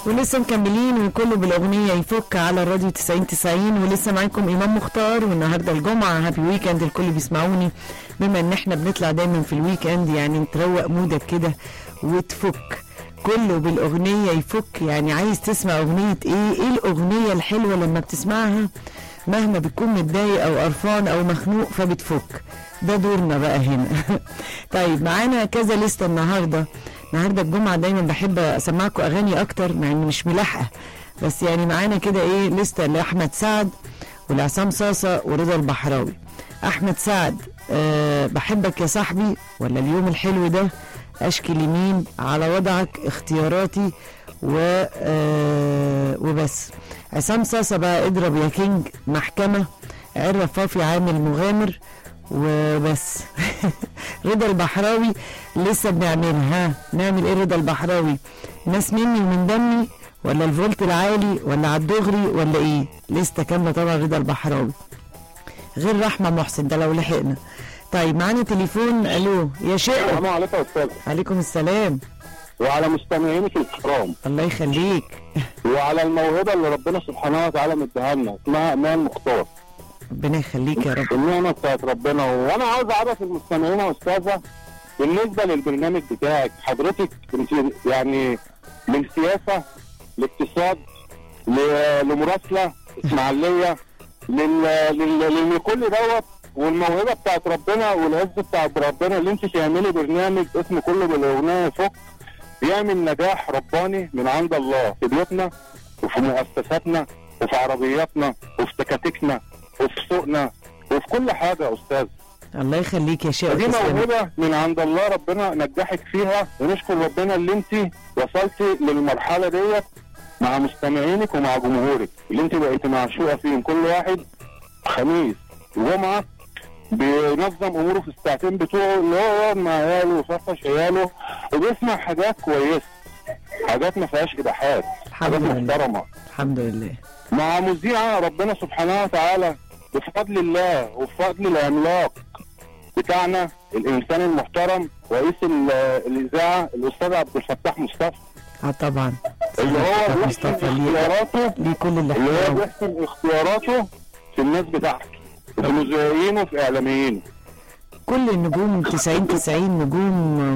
ولسه مكملين وكله بالاغنيه يفك على الراديو 90 90 ولسه معاكم امام مختار والنهارده الجمعه هابي ويكند الكل بيسمعوني بما ان احنا بنطلع دايما في الويكند يعني تروق مودك كده وتفك كله بالاغنيه يفك يعني عايز تسمع اغنيه ايه ايه الاغنيه الحلوه لما بتسمعها مهما بتكون متضايق او قرفان او مخنوق فبتفك ده دورنا بقى هنا طيب معانا كذا لسته النهارده النهارده الجمعه دايما بحب اسمعكم اغاني اكتر مع اني مش ملاحقه بس يعني معانا كده ايه لسته لاحمد سعد ولعصام صاصه ورضا البحراوي احمد سعد أه بحبك يا صاحبي ولا اليوم الحلو ده اشكي لمين على وضعك اختياراتي و أه وبس عصام صاصه بقى اضرب يا كينج محكمه عرف فافي عامل مغامر وبس رضا البحراوي لسه بنعملها ها نعمل ايه رضا البحراوي ناس مني ومن دمي ولا الفولت العالي ولا على الدغري ولا ايه لسه كامله طبعا رضا البحراوي غير رحمه محسن ده لو لحقنا طيب معانا تليفون الو يا شيخ السلام عليكم يا استاذ عليكم السلام وعلى مستمعينك الكرام الله يخليك وعلى الموهبه اللي ربنا سبحانه وتعالى مديها لنا اسمها امان مختار ربنا يخليك يا رب النعمه بتاعت ربنا وانا عاوز اعرف المستمعين يا استاذه بالنسبه للبرنامج بتاعك حضرتك انت يعني من سياسه لاقتصاد ل- لمراسله اسماعيليه لل... لل... لل... كل دوت والموهبه بتاعت ربنا والعز بتاعت ربنا اللي انت تعملي برنامج اسمه كله بالاغنيه فوق بيعمل نجاح رباني من عند الله في بيوتنا وفي مؤسساتنا وفي عربياتنا وفي تكاتكنا وفي سوقنا وفي كل حاجه يا استاذ الله يخليك يا شيخ دي تسلم. موهبه من عند الله ربنا نجحك فيها ونشكر ربنا اللي انت وصلتي للمرحله ديت مع مستمعينك ومع جمهورك اللي انت بقيتي معشوقه فيهم كل واحد خميس وجمعه بينظم اموره في الساعتين بتوعه اللي هو يقعد مع عياله ويفرفش عياله وبيسمع حاجات كويسه حاجات ما فيهاش اباحات الحمد حاجات لله محترمه الحمد لله مع مذيعة ربنا سبحانه وتعالى بفضل الله وبفضل العملاق بتاعنا الإنسان المحترم رئيس ال- الإذاعة الأستاذ عبد الفتاح مصطفى اه طبعا اللي هو بيحسن مصطفى ليه اختياراته ليه كل اللي هو الاحترام بيحسن اختياراته في الناس بتاعته في مذيعينه وفي إعلاميينه كل النجوم 90 90 نجوم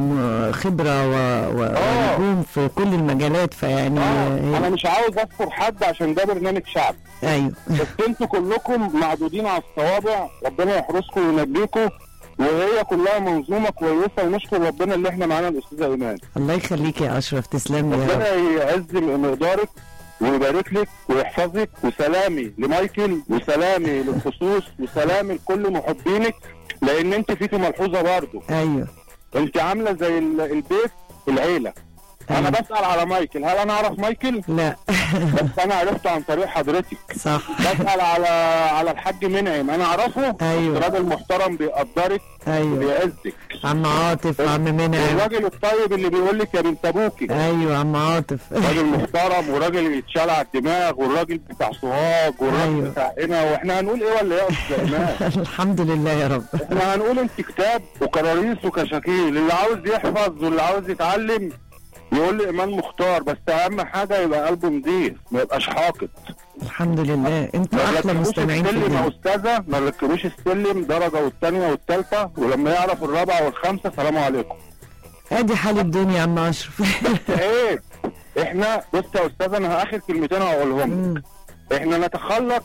م- خبره و... و... آه. ونجوم في كل المجالات فيعني آه أنا هي... مش عاوز أذكر حد عشان ده برنامج شعبي ايوه بس انتوا كلكم معدودين على الصوابع ربنا يحرسكم وينجيكم وهي كلها منظومه كويسه ونشكر ربنا اللي احنا معانا الاستاذه ايمان الله يخليك يا اشرف تسلم لي يا رب ربنا يعز مقدارك ويبارك لك ويحفظك وسلامي لمايكل وسلامي للخصوص وسلامي لكل محبينك لان انت فيكي ملحوظه برضه ايوه انت عامله زي ال- البيت العيله انا أيوة. بسال على مايكل هل انا اعرف مايكل لا بس انا عرفته عن طريق حضرتك صح بسأل على على الحاج منعم انا اعرفه أيوة. راجل محترم بيقدرك ايوه وبيعزك عم عاطف عم منعم الراجل الطيب اللي بيقول لك يا بنت ابوكي ايوه عم عاطف راجل محترم وراجل يتشال على الدماغ والراجل بتاع سوهاج والراجل أيوة. بتاع هنا واحنا هنقول ايه ولا ايه يا استاذ ايمان الحمد لله يا رب احنا هنقول انت كتاب وكراريس وكشاكيل اللي عاوز يحفظ واللي عاوز يتعلم يقول لي ايمان مختار بس اهم حاجه يبقى قلبه نضيف ما يبقاش حاقد الحمد لله انتوا ما احلى ركبوش مستمعين في السلم يا الدنيا استاذه ما ركبوش السلم درجه والثانيه والثالثه ولما يعرف الرابعه والخامسه سلام عليكم ادي حال الدنيا يا عم اشرف ايه احنا بص يا استاذه انا اخر كلمتين هقولهم مم. احنا نتخلق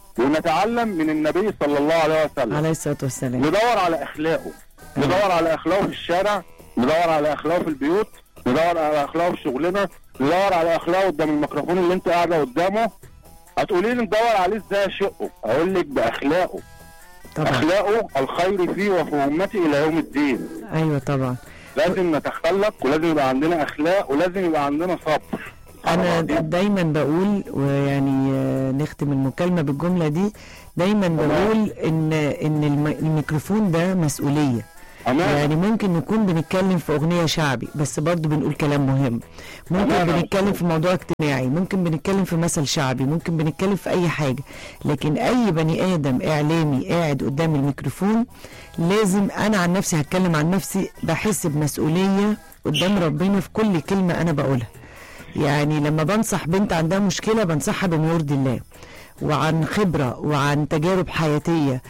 ونتعلم من النبي صلى الله عليه وسلم عليه الصلاه والسلام ندور على اخلاقه ندور على اخلاقه في الشارع ندور على اخلاقه في البيوت ندور على اخلاقه في شغلنا ندور على اخلاقه قدام الميكروفون اللي انت قاعده قدامه هتقولي لي ندور عليه ازاي اشقه اقول لك باخلاقه طبعا اخلاقه الخير فيه وفي امتي الى يوم الدين ايوه طبعا لازم نتخلق ولازم يبقى عندنا اخلاق ولازم يبقى عندنا صبر انا دايما بقول ويعني آه، نختم المكالمه بالجمله دي دايما بقول ان ان الم- الميكروفون ده مسؤوليه امان يعني ممكن نكون بنتكلم في اغنيه شعبي بس برضه بنقول كلام مهم ممكن تمام. بنتكلم في موضوع اجتماعي ممكن بنتكلم في مثل شعبي ممكن بنتكلم في اي حاجه لكن اي بني ادم اعلامي قاعد قدام الميكروفون لازم انا عن نفسي هتكلم عن نفسي بحس بمسؤوليه قدام ربنا في كل كلمه انا بقولها يعني لما بنصح بنت عندها مشكله بنصحها بما يرضي الله وعن خبره وعن تجارب حياتيه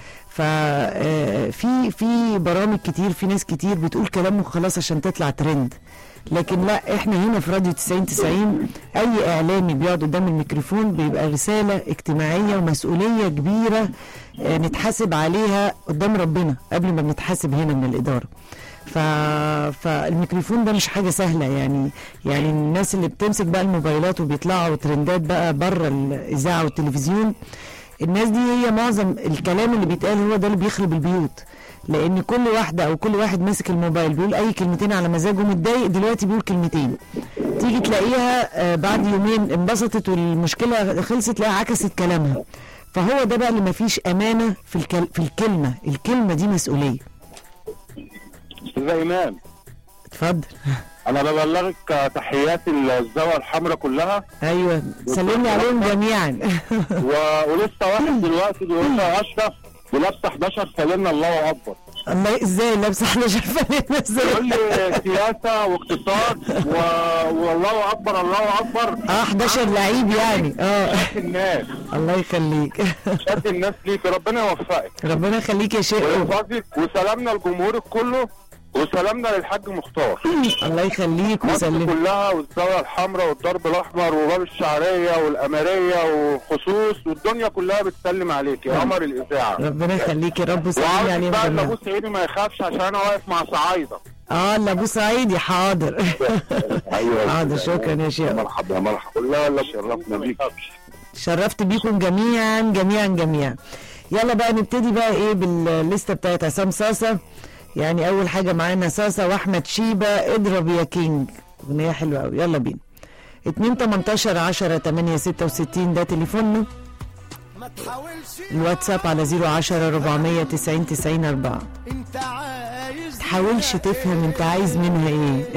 ففي في برامج كتير في ناس كتير بتقول كلام وخلاص عشان تطلع ترند لكن لا احنا هنا في راديو 90 90 اي اعلامي بيقعد قدام الميكروفون بيبقى رساله اجتماعيه ومسؤوليه كبيره آه، نتحاسب عليها قدام ربنا قبل ما بنتحاسب هنا من الاداره ف... فالميكروفون ده مش حاجه سهله يعني يعني الناس اللي بتمسك بقى الموبايلات وبيطلعوا ترندات بقى بره الاذاعه والتلفزيون الناس دي هي معظم الكلام اللي بيتقال هو ده اللي بيخرب البيوت لان كل واحده او كل واحد ماسك الموبايل بيقول اي كلمتين على مزاجه متضايق دلوقتي بيقول كلمتين تيجي تلاقيها آه، بعد يومين انبسطت والمشكله خلصت تلاقيها عكست كلامها فهو ده بقى اللي مفيش امانه في الكل... في الكلمه الكلمه دي مسؤوليه استاذ ايمان اتفضل انا ببلغك تحيات الزاويه الحمراء كلها ايوه سلمني عليهم جميعا و... ولسه واحد دلوقتي بيقول لي يا اشرف ولابسه 11 سلمنا الله اكبر الله ازاي لابسه 11 فانلة يقول ازاي لي سياسه واقتصاد و... والله اكبر الله اكبر اه 11 لعيب يعني اه شد الناس الله يخليك شد الناس ليك ربنا يوفقك ربنا يخليك يا شيخ ويحفظك وسلامنا لجمهورك كله وسلامنا للحاج مختار الله يخليك مصر وسلم كلها والزاويه الحمراء والدرب الاحمر وباب الشعريه والاماريه وخصوص والدنيا كلها بتسلم عليك يا قمر الاذاعه ربنا يخليك يا رب وسلم وعاوز عليهم بقى ان جميعا ابو سعيدي ما يخافش عشان انا واقف مع صعايده اه لا ابو سعيدي حاضر ايوه حاضر شكرا يا شيخ مرحبا يا مرحبا لا لا شرفنا بيك شرفت بيكم جميعا جميعا جميعا يلا بقى نبتدي بقى ايه بالليسته بتاعت عصام صاصه يعني اول حاجه معانا صاصه واحمد شيبه اضرب يا كينج اغنيه حلوه قوي يلا بينا 2 18 10 8 66 ده تليفوننا ما تحاولش الواتساب على 010 490 90 4 انت عايز تحاولش تفهم انت عايز منها ايه